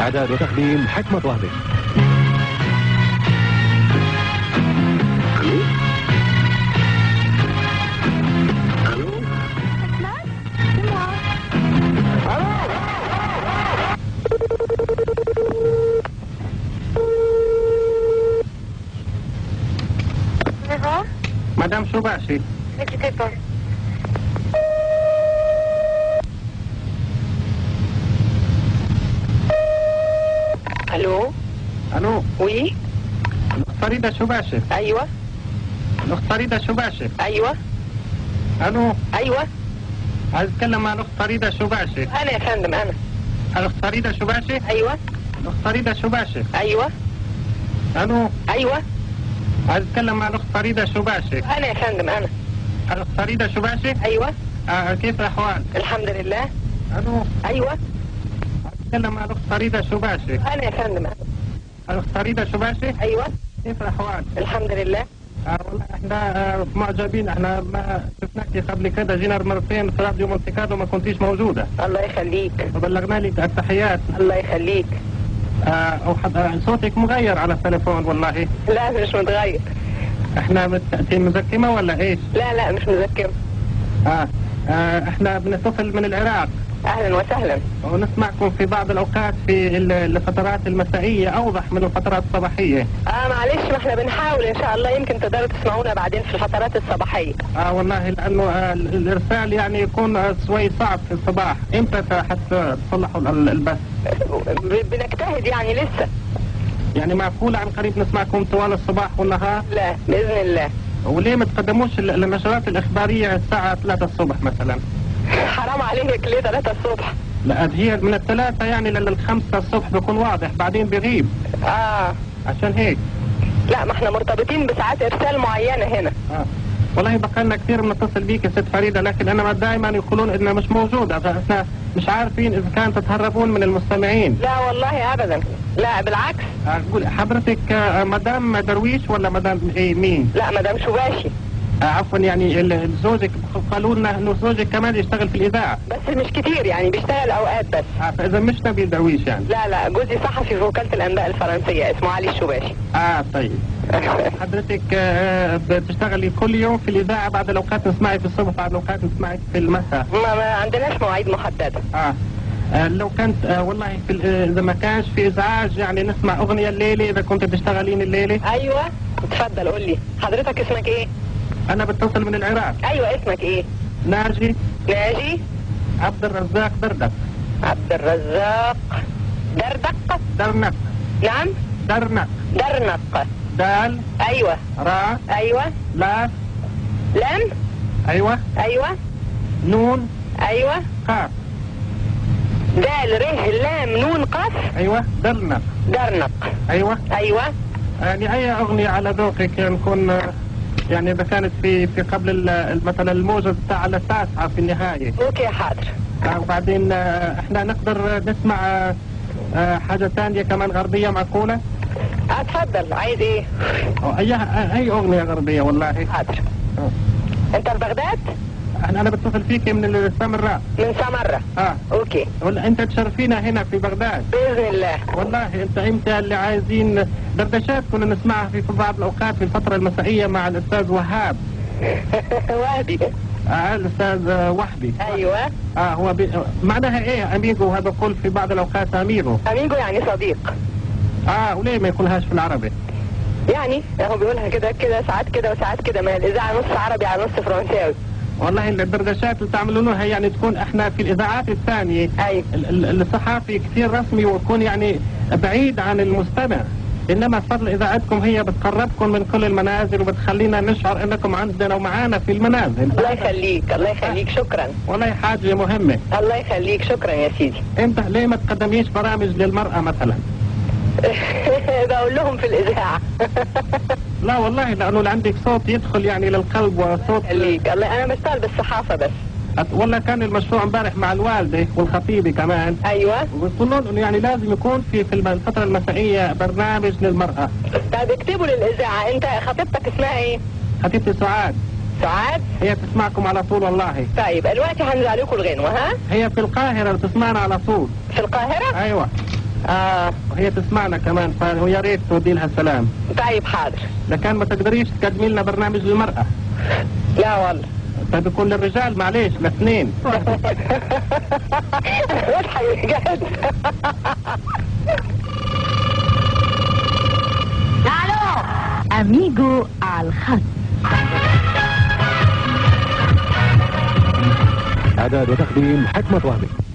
إعداد وتقديم حكمة وهبي Bonjour, Madame Soubashi, ne quittez pas. Allô الو Oui الاخت فريده شباشي أيوة الاخت فريده شباشي أيوة الو أيوة عايز اتكلم مع الاخت فريده شباشي أنا يا فندم أنا الاخت فريده شباشي أيوة الاخت فريده شباشي أيوة الو أيوة عايز اتكلم مع الاخت فريده شباشي أنا يا فندم أنا الاخت فريده شباشي أيوة آه كيف الاحوال الحمد لله الو أيوة عايز اتكلم مع الاخت فريده شباشي أنا يا فندم أنا الاخت فريده شباشي أيوة كيف الاحوال الحمد لله آه والله احنا آه معجبين احنا ما شفناك قبل كده جينا مرتين في راديو مونتي كارلو ما كنتيش موجوده الله يخليك وبلغنا لك التحيات الله يخليك آه أو حد آه صوتك مغير على التليفون والله لا مش متغير احنا مت- مزكمة ولا ايش؟ لا لا مش مذكر آه. آه احنا بنتصل من العراق أهلا وسهلا ونسمعكم في بعض الاوقات في ال- الفترات المسائية اوضح من الفترات الصباحية اه معلش ما احنا بنحاول ان شاء الله يمكن تقدروا تسمعونا بعدين في الفترات الصباحيه اه والله لانه آه ال- الارسال يعني يكون آه شوي صعب في الصباح امتى حتى تصلحوا ال- البث؟ ب- بنجتهد يعني لسه يعني معقول عن قريب نسمعكم طوال الصباح والنهار لا باذن الله وليه ما تقدموش ال- النشرات الاخبارية الساعة 3 الصبح مثلا؟ حرام عليك ليه 3 الصبح لا هي من الثلاثة يعني للخمسة الصبح بيكون واضح بعدين بيغيب اه عشان هيك لا ما احنا مرتبطين بساعات ارسال معينه هنا آه. والله بقى لنا كثير بنتصل بيك يا ست فريده لكن انا دائما يقولون انها مش موجوده فاحنا مش عارفين اذا كان تتهربون من المستمعين لا والله ابدا لا بالعكس اقول حضرتك آه، مدام درويش ولا مدام ايه مين؟ لا مدام شباشي آه، عفوا يعني ال- زوجك قالوا لنا انه زوجك كمان يشتغل في الاذاعه بس مش كتير يعني بيشتغل اوقات بس آه فاذا مش نبيل درويش يعني لا لا جوزي صحفي في وكاله الانباء الفرنسيه اسمه علي الشباشي اه طيب حضرتك آه، بتشتغلي كل يوم في الاذاعه بعد الاوقات نسمعك في الصبح بعد الاوقات نسمعك في المساء ما, ما عندناش مواعيد محدده آه. آه لو كانت آه والله في ال- آه، اذا ما كانش في ازعاج يعني نسمع اغنيه الليله اذا كنت تشتغلين الليله ايوه اتفضل قول لي حضرتك اسمك ايه انا بتصل من العراق ايوه اسمك ايه ناجي ناجي عبد الرزاق دردق عبد الرزاق دردق درنق نعم درنق درنق دال ايوه را ايوه لا لام ايوه ايوه نون ايوه قاف دال ر لام نون قاف ايوه درنق درنق ايوه ايوه يعني اي اغنيه على ذوقك نكون آه، يعني اذا كانت في في قبل ال- مثلا الموجة بتاع التاسعه في النهايه اوكي حاضر آه، وبعدين آه، احنا نقدر نسمع آه، آه، حاجه ثانيه كمان غربيه معقوله اتفضل عايز ايه أو اي اي اغنيه غربيه والله حاضر آه. انت في بغداد انا انا بتصل فيك من السامراء من سمرة اه اوكي ولا انت تشرفينا هنا في بغداد باذن الله والله انت امتى اللي عايزين دردشات كنا نسمعها في بعض الاوقات في الفتره المسائيه مع الاستاذ وهاب وادي آه الاستاذ آه، وحدي ايوه اه هو بي... معناها ايه اميجو هذا بقول في بعض الاوقات اميجو اميجو يعني صديق اه وليه ما يقولهاش في العربي يعني هو بيقولها كده كده ساعات كده وساعات كده ما هي الاذاعه نص عربي على نص فرنساوي والله الدردشات اللي تعملونها يعني تكون احنا في الاذاعات الثانيه ايوه ال- ال- الصحافي كثير رسمي ويكون يعني بعيد عن المستمع انما فضل اذاعتكم هي بتقربكم من كل المنازل وبتخلينا نشعر انكم عندنا ومعانا في المنازل الله يخليك الله يخليك شكرا والله حاجه مهمه الله يخليك شكرا يا سيدي انت ليه ما تقدميش برامج للمراه مثلا بقول لهم في الاذاعه لا والله لانه اللي عندك صوت يدخل يعني للقلب وصوت خليك الله انا بشتغل بالصحافه بس والله كان المشروع امبارح مع الوالده والخطيبه كمان ايوه ويقولون انه يعني لازم يكون في في الم- الفتره المسائيه برنامج للمراه طيب اكتبوا للاذاعه انت خطيبتك اسمها ايه خطيبتي سعاد سعاد هي تسمعكم على طول والله طيب دلوقتي هنزل لكم الغنوه ها هي في القاهره بتسمعنا على طول في القاهره ايوه اه وهي تسمعنا كمان فيا ريت تودي لها السلام طيب حاضر لكن ما تقدريش تقدمي لنا برنامج للمرأة لا والله طيب يكون للرجال معلش لاثنين واضحه يا جاهز أميجو على الخط إعداد وتقديم حكمة وهبي